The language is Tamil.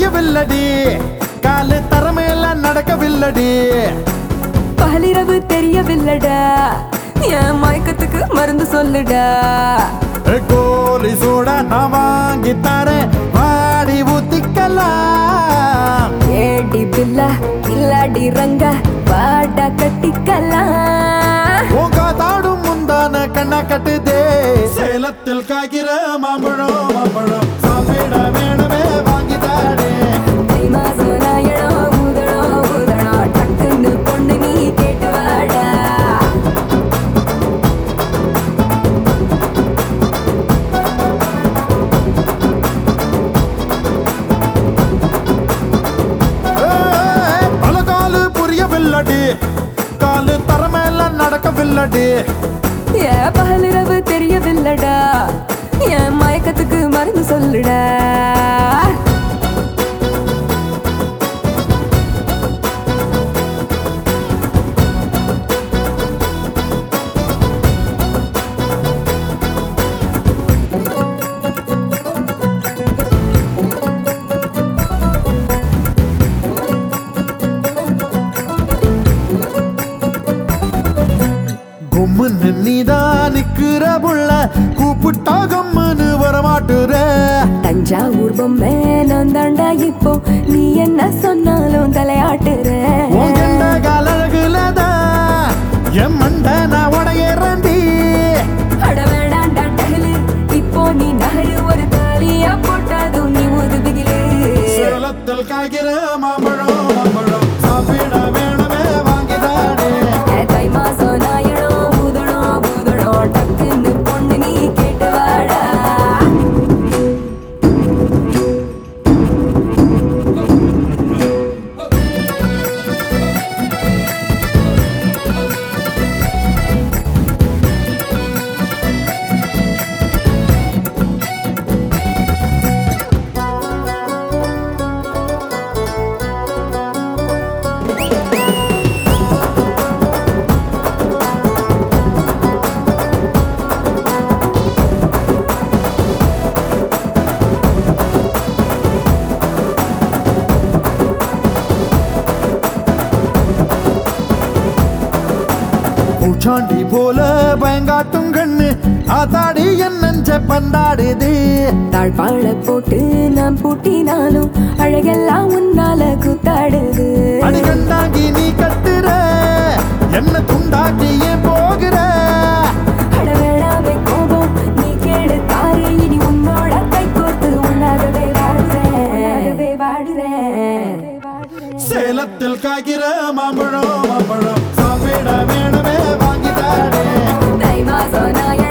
புரியவில்லடி காலு தரமேல நடக்கவில்லடி பகலிரவு தெரியவில்லடா என் மயக்கத்துக்கு மருந்து சொல்லுடா ஏ, கோலி சூட நான் வாங்கி தரேன் வாடி ஊத்திக்கலாம் ஏடி பில்ல இல்லாடி ரங்க பாடா கட்டிக்கலாம் தாடும் முந்தான கண்ணா கட்டுதே சேலத்தில் காய்கிற மாம்பழம் மாம்பழம் சாப்பிட வேணுமே வாங்கி தாடே தை மாசம் நாயடம் ஊதடம் ஊதடம் டக்குன்னு பொண்ணு நீ கேட்டு வாடா பல காலு புரியவில்லடி காலு தரமேல நடக்கவில்லடி ஏன் பகலிரவு தெரியவில்லடா என் மயக்கத்துக்கு மருந்து சொல்லுடா கும்முன்னு நீதான் நிக்கிற புள்ள கூப்பிட்டா கம்முன்னு வரமாட்டுற தஞ்சாவூர் பொம்மை நான் தாண்டா இப்போ நீ என்ன சொன்னாலும் தலையாட்டுற உன் கண்ட காலகுலதான் என் மண்டை நான் உடையறண்டி அட வேண்டாண்டா டகலு இப்போ நீ நகரு ஒரு தாலியா போட்டாதும் நீ ஒரு திகிலு சேலத்தில் காய்கிற மாம்பழம் மாம்பழம் சாப்பிட வேணுமே வாங்கி தாடே ஏ தை மாசம் நாயடம் ஊதடம் ஊதடம் டக்குன்னு பொண்ணு நீ கேட்டு வாடா பூச்சாண்டி போல பயங்காட்டும் கண்ணு ஆத்தாடி என் நெஞ்ச பந்தாடுது தாழ்பாழ போட்டு நான் பூட்டினாலும் அழகெல்லாம் உன்னால கூத்தாடுது அடி கண்டாங்கி நீ கட்டுற என்ன துண்டாக்கி ஏன் போகிற அட வேணாமே கோபம் நீ கேடு தாரு இனி உன்னோட கை கோர்த்து உன்னாகவே வாடுறேன் வாடுறேன் சேலத்தில் காய்கிற மாம்பழம் மாம்பழம் சாப்பிட வேணுமே வாங்கி தாடே தை மாசம் நாய